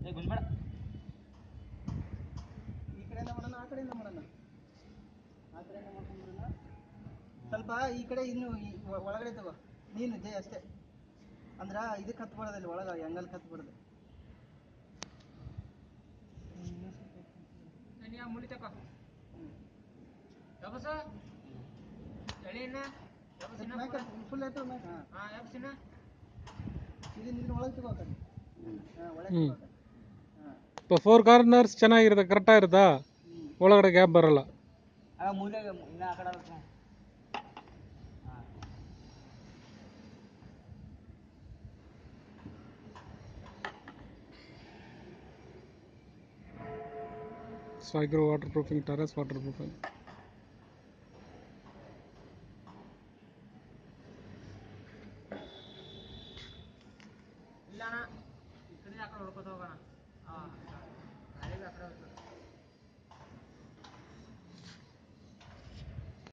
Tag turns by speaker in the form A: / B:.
A: ಏ ಗುಂಜ್ಬೇಡ
B: ಈ ಕಡೆಯಿಂದ ಮಾಡೋಣ ಆ ಕಡೆಯಿಂದ ಮಾಡೋಣ ಆ ಕಡೆಯಿಂದ ಮಾಡ್ಕೊಂಡ್ಬಿಡೋಣ ಸ್ವಲ್ಪ ಈ ಕಡೆ ಇನ್ನು ಈ ಒ- ಒಳಗಡೆ ತಗೋ ನೀನು ಜೈ ಅಷ್ಟೇ ಅಂದ್ರ ಇದಕ್ಕೆ ಹತ್ಬಾರ್ದಲ್ಲಿ ಒಳಗೆ ಅಂಗಲ್ ಹತ್ಬಾರ್ದು
A: ನೀ ಮುಳಿ ತಕೋ ಯಬಸ ಎಳೆಯನ್ನ ಯಬಸಿನ
B: ಫುಲ್ ಆಯ್ತು ಮ್ಯಾಕ್ ಹಾಂ
A: ಹಾ ಯಬಸಿನ
B: ಇದನ್ನ ಇದನ್ನ ಒಳಗೆ ತಗೋ ಆ ಕಡೆ ಹಾಂ ಒಳಗೆ
C: ಹ್ಮ್.
B: ತಗೋ ಆ ಕಡೆ ಹಾಂ
C: ಫೋರ್ ಕಾರ್ನರ್ಸ್ ಚೆನ್ನಾಗಿರುತ್ತೆ ಕರೆಕ್ಟಾಗಿರುತ್ತಾ ಒಳಗಡೆ ಗ್ಯಾಪ್ ಬರಲ್ಲ
A: ಆ ಮೂಲೆಗೆ ಇನ್ನ ಆ ಕಡೆ ಅಲ್ಲ. ಹಾ
C: ಸಾಯ್ಗ್ರೋ waterproofing terrace waterproofing
A: ಇಲ್ಲ ಅಣ್ಣ ಈ ಕಡೆ ಆ ಕಡೆ ಹೊಡ್ಕೊತ ಹೋಗೋಣ